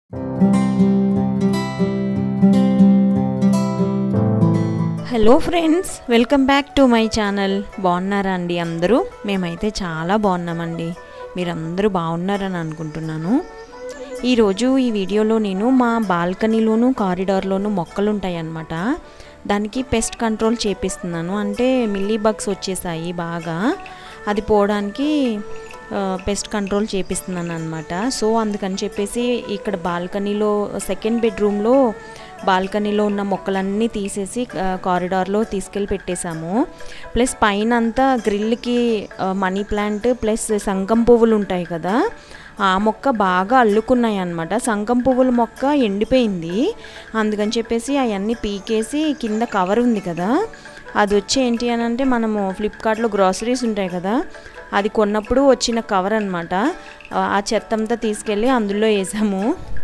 hello friends welcome back to my channel బాగున్నారా అండి అందరూ మేమైతే చాలా బాగున్నామండి మీరందరూ బాగున్నారని అనుకుంటున్నాను ఈరోజు ఈ వీడియోలో నేను మా బాల్కనీలోను కారిడార్లోను మొక్కలు ఉంటాయి అన్నమాట దానికి పెస్ట్ కంట్రోల్ చేపిస్తున్నాను అంటే మిల్లీ బగ్స్ వచ్చేసాయి బాగా అది పోవడానికి పెస్ట్ కంట్రోల్ చేపిస్తున్నాను అనమాట సో అందుకని చెప్పేసి ఇక్కడ బాల్కనీలో సెకండ్ బెడ్రూమ్లో బాల్కనీలో ఉన్న మొక్కలన్నీ తీసేసి కారిడార్లో తీసుకెళ్ళి పెట్టేశాము ప్లస్ పైన అంతా గ్రిల్కి మనీ ప్లాంట్ ప్లస్ సంగం పువ్వులు ఉంటాయి కదా ఆ మొక్క బాగా అల్లుకున్నాయి అనమాట సంగం పువ్వుల మొక్క ఎండిపోయింది అందుకని చెప్పేసి అవన్నీ పీకేసి కింద కవర్ ఉంది కదా అది వచ్చి ఏంటి అని అంటే మనము ఫ్లిప్కార్ట్లో గ్రాసరీస్ ఉంటాయి కదా అది కొన్నప్పుడు వచ్చిన కవర్ అనమాట ఆ చెత్త అంతా తీసుకెళ్ళి అందులో వేసాము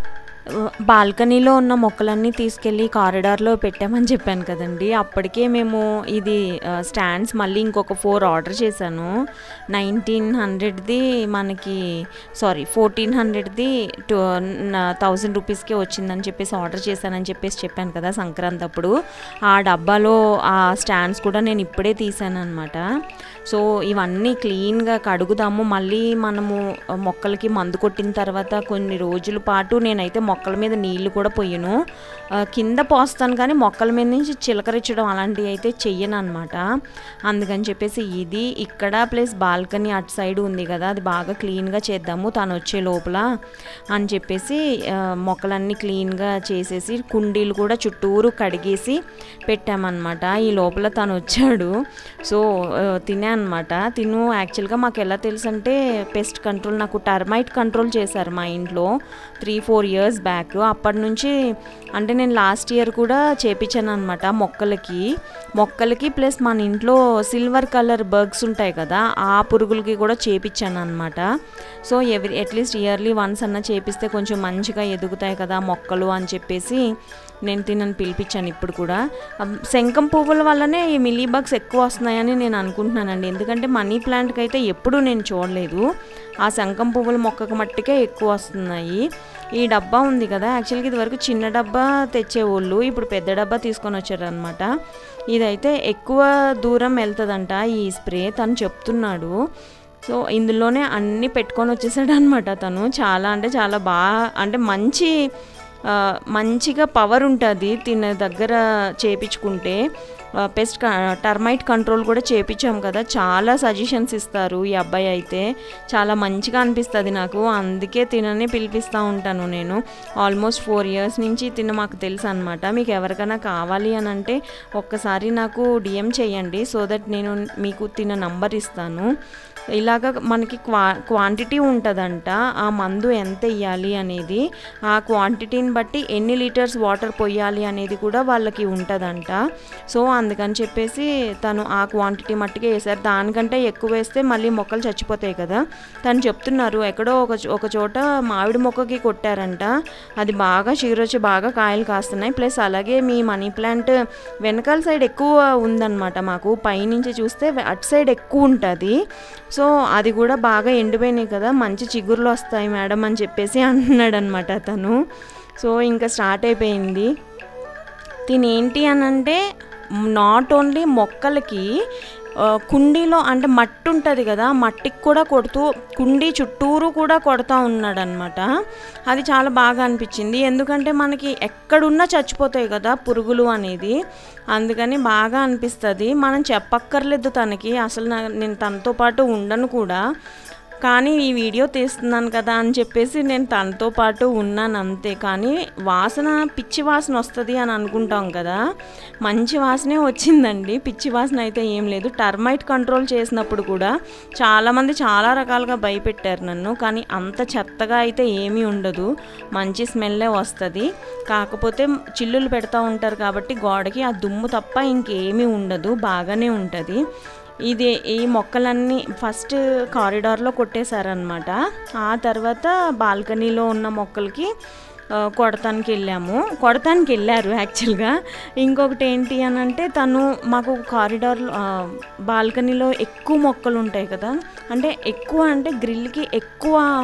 బాల్కనీలో ఉన్న మొక్కలన్నీ తీసుకెళ్ళి కారిడార్లో పెట్టామని చెప్పాను కదండి అప్పటికే మేము ఇది స్టాండ్స్ మళ్ళీ ఇంకొక ఫోర్ ఆర్డర్ చేశాను నైన్టీన్ హండ్రెడ్ది మనకి సారీ ఫోర్టీన్ హండ్రెడ్ది టూ థౌజండ్ రూపీస్కే వచ్చిందని చెప్పేసి ఆర్డర్ చేశానని చెప్పేసి చెప్పాను కదా సంక్రాంతి అప్పుడు ఆ డబ్బాలో ఆ స్టాండ్స్ కూడా నేను ఇప్పుడే తీసాను అనమాట సో ఇవన్నీ క్లీన్గా కడుగుదాము మళ్ళీ మనము మొక్కలకి మందు కొట్టిన తర్వాత కొన్ని రోజుల పాటు నేనైతే మొక్కల మీద నీళ్లు కూడా పొయ్యను కింద పోస్తాను కానీ మొక్కల మీద నుంచి చిలకరించడం అలాంటివి అయితే చెయ్యను అనమాట అందుకని చెప్పేసి ఇది ఇక్కడ ప్లస్ బాల్కనీ అటు సైడ్ ఉంది కదా అది బాగా క్లీన్గా చేద్దాము తను వచ్చే లోపల అని చెప్పేసి మొక్కలన్నీ క్లీన్గా చేసేసి కుండీలు కూడా చుట్టూరు కడిగేసి పెట్టామన్నమాట ఈ లోపల తను వచ్చాడు సో తినే అనమాట తిను యాక్చువల్గా మాకు ఎలా తెలుసు అంటే పెస్ట్ కంట్రోల్ నాకు టర్మైట్ కంట్రోల్ చేశారు మా ఇంట్లో త్రీ ఫోర్ ఇయర్స్ బ్యాక్ అప్పటి నుంచి అంటే నేను లాస్ట్ ఇయర్ కూడా చేపించాను అనమాట మొక్కలకి మొక్కలకి ప్లస్ మన ఇంట్లో సిల్వర్ కలర్ బర్గ్స్ ఉంటాయి కదా ఆ పురుగులకి కూడా చేపించాను అనమాట so every at least yearly once అన్న చేపిస్తే కొంచెం మంచిగా ఎదుగుతాయి కదా మొక్కలు అని చెప్పేసి నేను తినని పిలిపించాను ఇప్పుడు కూడా శంఖం పువ్వుల వల్లనే ఈ మిల్లీ బగ్స్ ఎక్కువ వస్తున్నాయని నేను అనుకుంటున్నానండి ఎందుకంటే మనీ ప్లాంట్కి అయితే ఎప్పుడూ నేను చూడలేదు ఆ శంఖం పువ్వుల మొక్కకు మట్టికే ఎక్కువ వస్తున్నాయి ఈ డబ్బా ఉంది కదా యాక్చువల్గా ఇది వరకు చిన్న డబ్బా తెచ్చేవాళ్ళు ఇప్పుడు పెద్ద డబ్బా తీసుకొని వచ్చారనమాట ఇదైతే ఎక్కువ దూరం వెళ్తుందంట ఈ స్ప్రే తను చెప్తున్నాడు సో ఇందులోనే అన్నీ పెట్టుకొని వచ్చేసాడు అనమాట తను చాలా అంటే చాలా బాగా అంటే మంచి మంచిగా పవర్ ఉంటుంది తిన దగ్గర చేపించుకుంటే పెస్ట్ టర్మైట్ కంట్రోల్ కూడా చేపించాం కదా చాలా సజెషన్స్ ఇస్తారు ఈ అబ్బాయి అయితే చాలా మంచిగా అనిపిస్తుంది నాకు అందుకే తినని పిలిపిస్తూ ఉంటాను నేను ఆల్మోస్ట్ ఫోర్ ఇయర్స్ నుంచి తిన మాకు తెలుసు అనమాట మీకు ఎవరికైనా కావాలి అని అంటే ఒక్కసారి నాకు డిఎం చేయండి సో దట్ నేను మీకు తిన నంబర్ ఇస్తాను ఇలాగ మనకి క్వా క్వాంటిటీ ఉంటుందంట ఆ మందు ఎంత ఇవ్వాలి అనేది ఆ క్వాంటిటీని బట్టి ఎన్ని లీటర్స్ వాటర్ పోయాలి అనేది కూడా వాళ్ళకి ఉంటుందంట సో అందుకని చెప్పేసి తను ఆ క్వాంటిటీ మట్టికే వేశారు దానికంటే ఎక్కువ వేస్తే మళ్ళీ మొక్కలు చచ్చిపోతాయి కదా తను చెప్తున్నారు ఎక్కడో ఒక ఒక చోట మామిడి మొక్కకి కొట్టారంట అది బాగా చీరొచ్చి బాగా కాయలు కాస్తున్నాయి ప్లస్ అలాగే మీ మనీ ప్లాంట్ వెనకాల సైడ్ ఎక్కువ ఉందన్నమాట మాకు పైనుంచి చూస్తే అటు సైడ్ ఎక్కువ ఉంటుంది సో అది కూడా బాగా ఎండిపోయినాయి కదా మంచి చిగురులు వస్తాయి మేడం అని చెప్పేసి అంటున్నాడు అనమాట తను సో ఇంకా స్టార్ట్ అయిపోయింది తినేంటి అని అంటే నాట్ ఓన్లీ మొక్కలకి కుండీలో అంటే మట్టి ఉంటుంది కదా మట్టికి కూడా కొడుతూ కుండీ చుట్టూరు కూడా కొడతా ఉన్నాడనమాట అది చాలా బాగా అనిపించింది ఎందుకంటే మనకి ఎక్కడున్నా చచ్చిపోతాయి కదా పురుగులు అనేది అందుకని బాగా అనిపిస్తుంది మనం చెప్పక్కర్లేదు తనకి అసలు నేను తనతో పాటు ఉండను కూడా కానీ ఈ వీడియో తీస్తున్నాను కదా అని చెప్పేసి నేను తనతో పాటు ఉన్నాను అంతే కానీ వాసన పిచ్చి వాసన వస్తుంది అని అనుకుంటాం కదా మంచి వాసనే వచ్చిందండి పిచ్చి వాసన అయితే ఏం లేదు టర్మైట్ కంట్రోల్ చేసినప్పుడు కూడా చాలామంది చాలా రకాలుగా భయపెట్టారు నన్ను కానీ అంత చెత్తగా అయితే ఏమీ ఉండదు మంచి స్మెల్లే వస్తుంది కాకపోతే చిల్లులు పెడతా ఉంటారు కాబట్టి గోడకి ఆ దుమ్ము తప్ప ఇంకేమీ ఉండదు బాగానే ఉంటుంది ఇది ఈ మొక్కలన్నీ ఫస్ట్ కారిడార్లో కొట్టేశారనమాట ఆ తర్వాత బాల్కనీలో ఉన్న మొక్కలకి కొడతానికి వెళ్ళాము కొడతానికి వెళ్ళారు యాక్చువల్గా ఇంకొకటి ఏంటి అని అంటే తను మాకు కారిడార్లో బాల్కనీలో ఎక్కువ మొక్కలు ఉంటాయి కదా అంటే ఎక్కువ అంటే గ్రిల్కి ఎక్కువ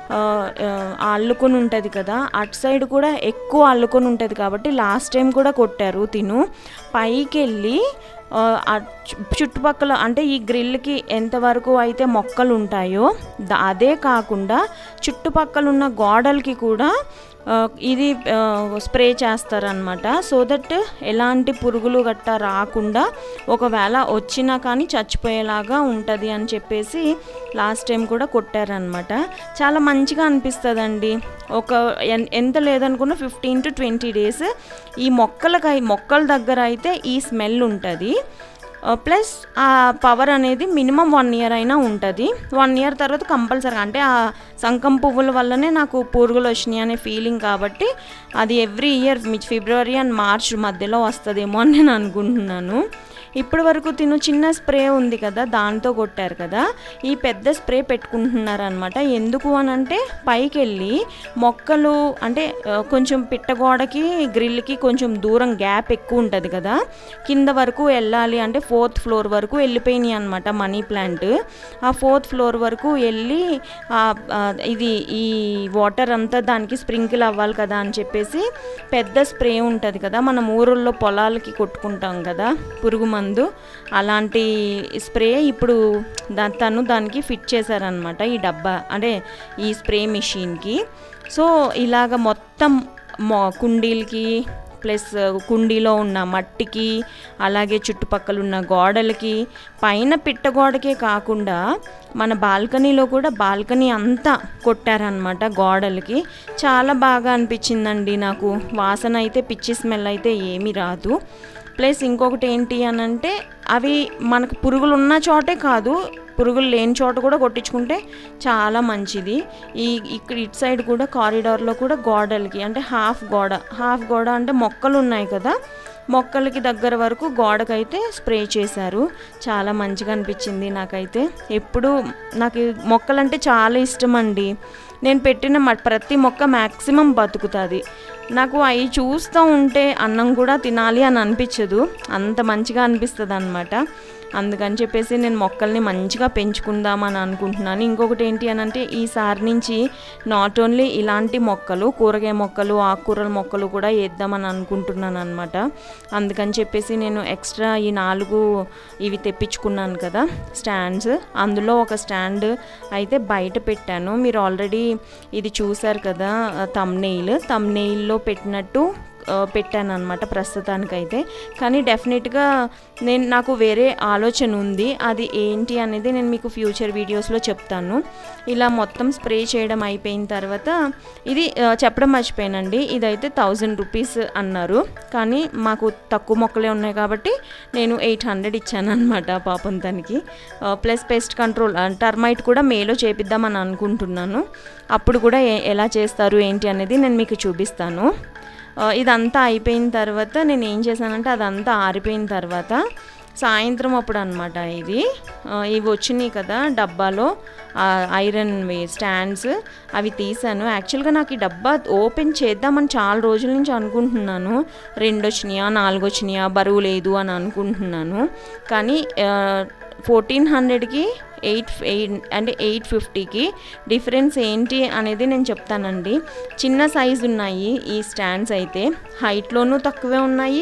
ఆ, ఆ, అల్లుకొని ఉంటుంది కదా అటు సైడ్ కూడా ఎక్కువ అల్లుకొని ఉంటుంది కాబట్టి లాస్ట్ టైం కూడా కొట్టారు తిను పైకి వెళ్ళి ఆ, ఆ చు- చుట్టుపక్కల అంటే ఈ గ్రిల్కి ఎంతవరకు అయితే మొక్కలు ఉంటాయో ద- అదే కాకుండా చుట్టుపక్కల ఉన్న గోడలకి కూడా ఆ, ఇది ఆ, స్ప్రే చేస్తారనమాట సో దట్ ఎలాంటి పురుగులు గట్ట రాకుండా ఒకవేళ వచ్చినా కానీ చచ్చిపోయేలాగా ఉంటుంది అని చెప్పేసి లాస్ట్ టైం కూడా కొట్టారనమాట చాలా మంచిగా అనిపిస్తుందండి ఒక ఎన్- ఎంత లేదనుకున్న ఫిఫ్టీన్ టు ట్వంటీ డేస్ ఈ మొక్కలకై మొక్కల దగ్గర అయితే ఈ స్మెల్ ఉంటుంది ప్లస్ ఆ పవర్ అనేది మినిమం వన్ ఇయర్ అయినా ఉంటుంది వన్ ఇయర్ తర్వాత కంపల్సరీ అంటే ఆ సంకం పువ్వుల వల్లనే నాకు పురుగులు వచ్చినాయి అనే ఫీలింగ్ కాబట్టి అది every year February and March మధ్యలో వస్తుందేమో అని నేను అనుకుంటున్నాను ఇప్పటి వరకు తిను చిన్న స్ప్రే ఉంది కదా దాంతో కొట్టారు కదా ఈ పెద్ద స్ప్రే పెట్టుకుంటున్నారు అనమాట ఎందుకు అని అంటే పైకి వెళ్ళి మొక్కలు అంటే ఆ, కొంచెం పిట్టగోడకి గ్రిల్కి కొంచెం దూరం గ్యాప్ ఎక్కువ ఉంటుంది కదా కింద వరకు వెళ్ళాలి అంటే ఫోర్త్ ఫ్లోర్ వరకు వెళ్ళిపోయినాయి అనమాట మనీ ప్లాంట్ ఆ ఫోర్త్ ఫ్లోర్ వరకు వెళ్ళి ఆ, ఆ, ఇది ఈ వాటర్ అంతా దానికి స్ప్రింకిల్ అవ్వాలి కదా అని చెప్పేసి పెద్ద స్ప్రే ఉంటుంది కదా మనం ఊరుల్లో పొలాలకి కొట్టుకుంటాం కదా పురుగు మందు అలాంటి స్ప్రే ఇప్పుడు దా తను దానికి ఫిట్ చేశారనమాట ఈ డబ్బా అంటే ఈ స్ప్రే మిషన్కి సో ఇలాగ మొత్తం మొ కుండీలకి ప్లస్ కుండీలో ఉన్న మట్టికి అలాగే చుట్టుపక్కల ఉన్న గోడలకి పైన పిట్టగోడకే కాకుండా మన బాల్కనీలో కూడా బాల్కనీ అంతా కొట్టారనమాట గోడలకి చాలా బాగా అనిపించిందండి నాకు వాసన అయితే పిచ్చి స్మెల్ అయితే ఏమీ రాదు ప్లస్ ఇంకొకటి ఏంటి అని అంటే అవి మనకు పురుగులు ఉన్న చోటే కాదు పురుగులు లేని చోట కూడా కొట్టించుకుంటే చాలా మంచిది ఈ ఇక్కడ ఇటు సైడ్ కూడా కారిడార్లో కూడా గోడలకి అంటే హాఫ్ గోడ హాఫ్ గోడ అంటే మొక్కలు ఉన్నాయి కదా మొక్కలకి దగ్గర వరకు గోడకైతే స్ప్రే చేశారు చాలా మంచిగా అనిపించింది నాకైతే ఎప్పుడు నాకు ఈ మొక్కలంటే చాలా ఇష్టం అండి నేను పెట్టిన మ- ప్రతి మొక్క మ్యాక్సిమం బతుకుతుంది నాకు అవి చూస్తూ ఉంటే అన్నం కూడా తినాలి అని అనిపించదు అంత మంచిగా అనిపిస్తుంది అనమాట అందుకని చెప్పేసి నేను మొక్కల్ని మంచిగా పెంచుకుందామని అనుకుంటున్నాను ఇంకొకటి ఏంటి అని అంటే ఈసారి నుంచి నాట్ ఓన్లీ ఇలాంటి మొక్కలు కూరగాయ మొక్కలు ఆకుకూరల మొక్కలు కూడా వేద్దామని అనుకుంటున్నాను అనమాట అందుకని చెప్పేసి నేను ఎక్స్ట్రా ఈ నాలుగు ఇవి తెప్పించుకున్నాను కదా స్టాండ్స్ అందులో ఒక స్టాండ్ అయితే బయట పెట్టాను మీరు ఆల్రెడీ ఇది చూసారు కదా తమ్నెయిల్ తమ్నెయిల్లో పెట్టినట్టు పెట్టాను అనమాట ప్రస్తుతానికైతే కానీ డెఫినెట్గా నేను నాకు వేరే ఆలోచన ఉంది అది ఏంటి అనేది నేను మీకు ఫ్యూచర్ వీడియోస్లో చెప్తాను ఇలా మొత్తం స్ప్రే చేయడం అయిపోయిన తర్వాత ఇది ఆ, చెప్పడం మర్చిపోయానండి ఇదైతే థౌజండ్ రూపీస్ అన్నారు కానీ మాకు తక్కువ మొక్కలే ఉన్నాయి కాబట్టి నేను ఎయిట్ హండ్రెడ్ ఇచ్చాను అనమాట పాపం తనకి ప్లస్ పెస్ట్ కంట్రోల్ టర్మైట్ కూడా మేలో చేపిద్దామని అనుకుంటున్నాను అప్పుడు కూడా ఏ- ఎలా చేస్తారు ఏంటి అనేది నేను మీకు చూపిస్తాను ఆ, ఇదంతా అయిపోయిన తర్వాత నేను ఏం చేశానంటే అదంతా ఆరిపోయిన తర్వాత సాయంత్రం అప్పుడు అనమాట ఇది ఆ, ఇవి వచ్చినాయి కదా డబ్బాలో ఆ, ఐరన్ వే స్టాండ్స్ అవి తీసాను యాక్చువల్గా నాకు ఈ డబ్బా ఓపెన్ చేద్దామని చాలా రోజుల నుంచి అనుకుంటున్నాను రెండు వచ్చినాయా నాలుగు వచ్చినాయా బరువు లేదు అని అనుకుంటున్నాను కానీ ఫోర్టీన్ హండ్రెడ్కి ఎయిట్ ఎయిట్ అంటే ఎయిట్ ఫిఫ్టీకి డిఫరెన్స్ ఏంటి అనేది నేను చెప్తానండి చిన్న సైజు ఉన్నాయి ఈ స్టాండ్స్ అయితే హైట్లోనూ తక్కువే ఉన్నాయి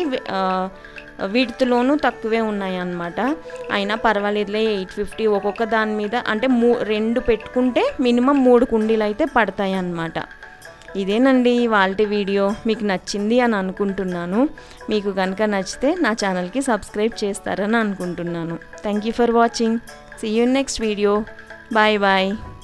విడ్త్లోనూ తక్కువే ఉన్నాయి అన్నమాట అయినా పర్వాలేదులే ఎయిట్ ఫిఫ్టీ ఒక్కొక్క దాని మీద అంటే మూ రెండు పెట్టుకుంటే మినిమం మూడు కుండీలు అయితే పడతాయి అన్నమాట ఇదేనండి వాళ్ళ వీడియో మీకు నచ్చింది అని అనుకుంటున్నాను మీకు కనుక నచ్చితే నా ఛానల్కి సబ్స్క్రైబ్ చేస్తారని అనుకుంటున్నాను thank you for watching see you next video bye bye